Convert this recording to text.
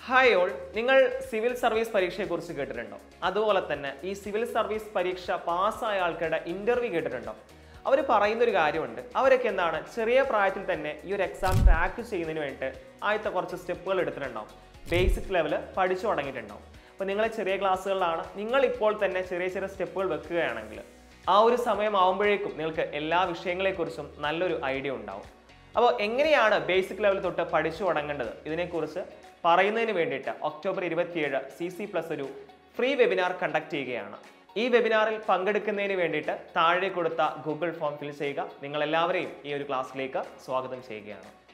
hi all നിങ്ങൾ civil service പരീക്ഷയെക്കുറിച്ച് കേട്ടിട്ടുണ്ടോ അതുപോലെ തന്നെ ഈ സിവിൽ സർവീസ് പരീക്ഷ പാസ്സായ ആൾക്കാരുടെ ഇന്റർവ്യൂ കേട്ടിട്ടുണ്ടോ അവർ പറയുന്ന ഒരു കാര്യമുണ്ട് അവരൊക്കെ എന്താണ് ചെറിയ പ്രായത്തിൽ തന്നെ ഈ ഒരു എക്സാം ക്രാക്ക് ചെയ്യുന്നതിന് വേണ്ടിയിട്ട് ആദ്യത്തെ കുറച്ച് സ്റ്റെപ്പുകൾ എടുത്തിട്ടുണ്ടാവും ബേസിക് ലെവല് പഠിച്ചു തുടങ്ങിയിട്ടുണ്ടാവും അപ്പോൾ നിങ്ങളെ ചെറിയ ക്ലാസ്സുകളിലാണ് നിങ്ങൾ ഇപ്പോൾ തന്നെ ചെറിയ ചെറിയ സ്റ്റെപ്പുകൾ വെക്കുകയാണെങ്കിൽ ആ ഒരു സമയമാകുമ്പോഴേക്കും നിങ്ങൾക്ക് എല്ലാ വിഷയങ്ങളെക്കുറിച്ചും നല്ലൊരു ഐഡിയ ഉണ്ടാവും അപ്പോൾ എങ്ങനെയാണ് ബേസിക് ലെവൽ തൊട്ട് പഠിച്ചു തുടങ്ങേണ്ടത് ഇതിനെക്കുറിച്ച് പറയുന്നതിന് വേണ്ടിയിട്ട് ഒക്ടോബർ ഇരുപത്തിയേഴ് സി സി പ്ലസ് ഒരു ഫ്രീ വെബിനാർ കണ്ടക്ട് ചെയ്യുകയാണ് ഈ വെബിനാറിൽ പങ്കെടുക്കുന്നതിന് വേണ്ടിയിട്ട് താഴെ കൊടുത്ത ഗൂഗിൾ ഫോം ഫിൽ ചെയ്യുക നിങ്ങൾ എല്ലാവരെയും ഈ ഒരു ക്ലാസ്സിലേക്ക് സ്വാഗതം ചെയ്യുകയാണ്